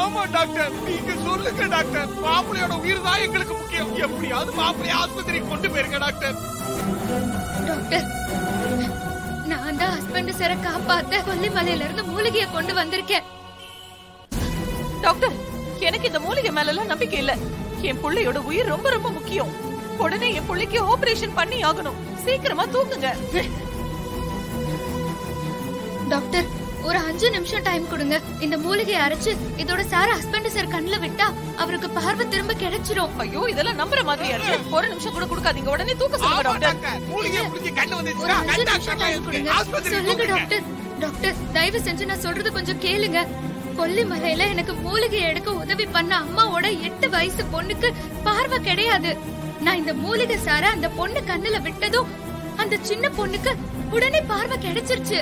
ஆமா டாக்டர் நீங்க சொல்லுங்க டாக்டர் மாப்பிளையோட உயிர் தான் எங்களுக்கு முக்கியம் எப்படியாவது மாப்பிளைய ஆஸ்பத்திரிக்கு கொண்டு போயிருங்க டாக்டர் டாக்டர் நான் தான் ஹஸ்பண்ட் சார காப்பாத்த கொல்லிமலையில இருந்து மூலிகைய கொண்டு வந்திருக்கேன் டாக்டர் எனக்கு இந்த மூலிகை மேல எல்லாம் நம்பிக்கை இல்ல என் புள்ளையோட உயிர் ரொம்ப ரொம்ப முக்கியம் உடனே என் புள்ளைக்கு ஆபரேஷன் பண்ணி ஆகணும் சீக்கிரமா தூக்குங்க டாக்டர் ஒரு அஞ்சு நிமிஷம் டைம் கொடுங்க இந்த மூலிகையை அரைச்சு இதோட சார ஹஸ்பண்ட் சார் கண்ணுல விட்டா அவருக்கு பார்வை திரும்ப கிடைச்சிரும் ஐயோ இதெல்லாம் நம்புற மாதிரியா இருக்கு ஒரு நிமிஷம் கூட கொடுக்காதீங்க உடனே தூக்க ஆமா சொல்லுங்க டாக்டர் டாக்டர் மூலிகை குடிச்சு கண்ணு ஒரு வந்துச்சுன்னா அஞ்சு கண் நிமிஷம் டாக்டர் டைம் கொடுங்க ஆஸ்பத்திரிக்கு சொல்லுங்க தூக்குங்க டாக்டர் டாக்டர் தயவு செஞ்சு நான் சொல்றது கொஞ்சம் கேளுங்க கொல்லிமலையில எனக்கு மூலிகை எடுக்க உதவி பண்ண அம்மாவோட எட்டு வயசு பொண்ணுக்கு பார்வை கிடையாது நான் இந்த மூலிகை சார அந்த பொண்ணு கண்ணுல விட்டதும் அந்த சின்ன பொண்ணுக்கு உடனே பார்வை கிடைச்சிருச்சு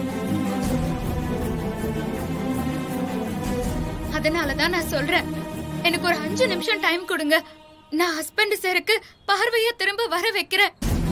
அதனாலதான் நான் சொல்றேன் எனக்கு ஒரு அஞ்சு நிமிஷம் டைம் கொடுங்க நான் ஹஸ்பண்ட் சாருக்கு பார்வைய திரும்ப வர வைக்கிறேன்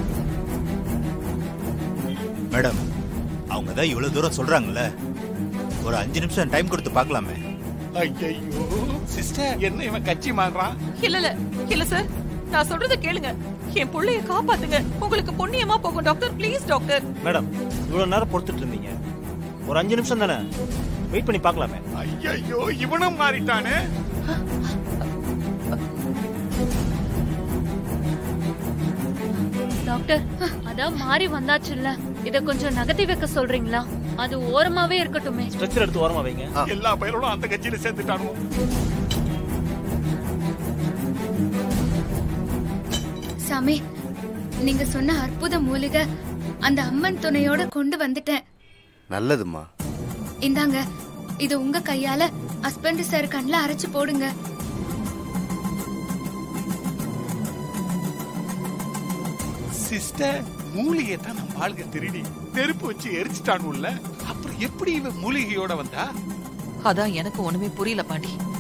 மேடம் அவங்க தான் இவ்வளவு தூரம் சொல்றாங்கல்ல ஒரு அஞ்சு நிமிஷம் டைம் கொடுத்து பார்க்கலாமே ஐயோ சிஸ்டர் என்ன இவன் கட்சி மாறுறான் இல்ல இல்ல இல்ல சார் நான் சொல்றத கேளுங்க என் புள்ளைய காப்பாத்துங்க உங்களுக்கு புண்ணியமா போகும் டாக்டர் ப்ளீஸ் டாக்டர் மேடம் இவ்வளவு நேரம் பொறுத்துட்டு இருந்தீங்க ஒரு அஞ்சு நிமிஷம் தானே வெயிட் பண்ணி பார்க்கலாமே ஐயோ இவனும் மாறிட்டானே டாக்டர் அதான் மாறி வந்தாச்சுல்ல இத கொஞ்சம் நகர்த்தி வைக்க சொல்றீங்களா அது ஓரமாவே இருக்கட்டுமே ஸ்ட்ரக்சர் எடுத்து ஓரமா வைங்க எல்லா பயிரோடும் அந்த கட்சியில சேர்த்துட்டானு சாமி நீங்க சொன்ன அற்புத மூலிகை அந்த அம்மன் துணையோட கொண்டு வந்துட்டேன் நல்லதும்மா இந்தாங்க இது உங்க கையால ஹஸ்பண்ட் சார் கண்ணுல அரைச்சு போடுங்க சிஸ்டர் மூலிகை தான் நம்ம ஆளுங்க திருடி நெருப்பு வச்சு எரிச்சிட்டானுல்ல அப்புறம் எப்படி இவன் மூலிகையோட வந்தா அதான் எனக்கு ஒண்ணுமே புரியல பாண்டி